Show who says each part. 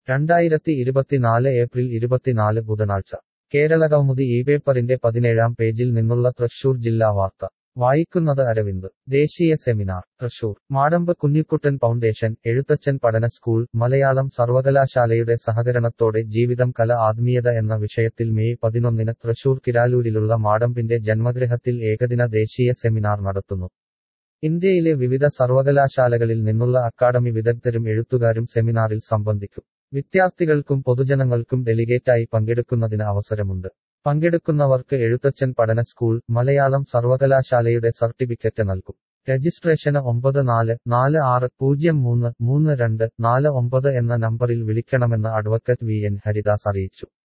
Speaker 1: രണ്ടായിരത്തി ഇരുപത്തിനാല് ഏപ്രിൽ ഇരുപത്തിനാല് ബുധനാഴ്ച കേരള കൗമുദി ഈ പേപ്പറിന്റെ പതിനേഴാം പേജിൽ നിന്നുള്ള തൃശൂർ ജില്ലാ വാർത്ത വായിക്കുന്നത് അരവിന്ദ് ദേശീയ സെമിനാർ തൃശൂർ മാടമ്പ് കുഞ്ഞിക്കുട്ടൻ ഫൗണ്ടേഷൻ എഴുത്തച്ഛൻ പഠന സ്കൂൾ മലയാളം സർവകലാശാലയുടെ സഹകരണത്തോടെ ജീവിതം കല ആത്മീയത എന്ന വിഷയത്തിൽ മെയ് പതിനൊന്നിന് തൃശൂർ കിരാലൂരിലുള്ള മാടമ്പിന്റെ ജന്മഗൃഹത്തിൽ ഏകദിന ദേശീയ സെമിനാർ നടത്തുന്നു ഇന്ത്യയിലെ വിവിധ സർവകലാശാലകളിൽ നിന്നുള്ള അക്കാദമി വിദഗ്ധരും എഴുത്തുകാരും സെമിനാറിൽ സംബന്ധിക്കും വിദ്യാർത്ഥികൾക്കും പൊതുജനങ്ങൾക്കും ഡെലിഗേറ്റായി പങ്കെടുക്കുന്നതിന് അവസരമുണ്ട് പങ്കെടുക്കുന്നവർക്ക് എഴുത്തച്ഛൻ പഠന സ്കൂൾ മലയാളം സർവകലാശാലയുടെ സർട്ടിഫിക്കറ്റ് നൽകും രജിസ്ട്രേഷന് ഒമ്പത് നാല് നാല് ആറ് പൂജ്യം മൂന്ന് മൂന്ന് രണ്ട് നാല് ഒമ്പത് എന്ന നമ്പറിൽ വിളിക്കണമെന്ന് അഡ്വക്കറ്റ് വി എൻ ഹരിദാസ് അറിയിച്ചു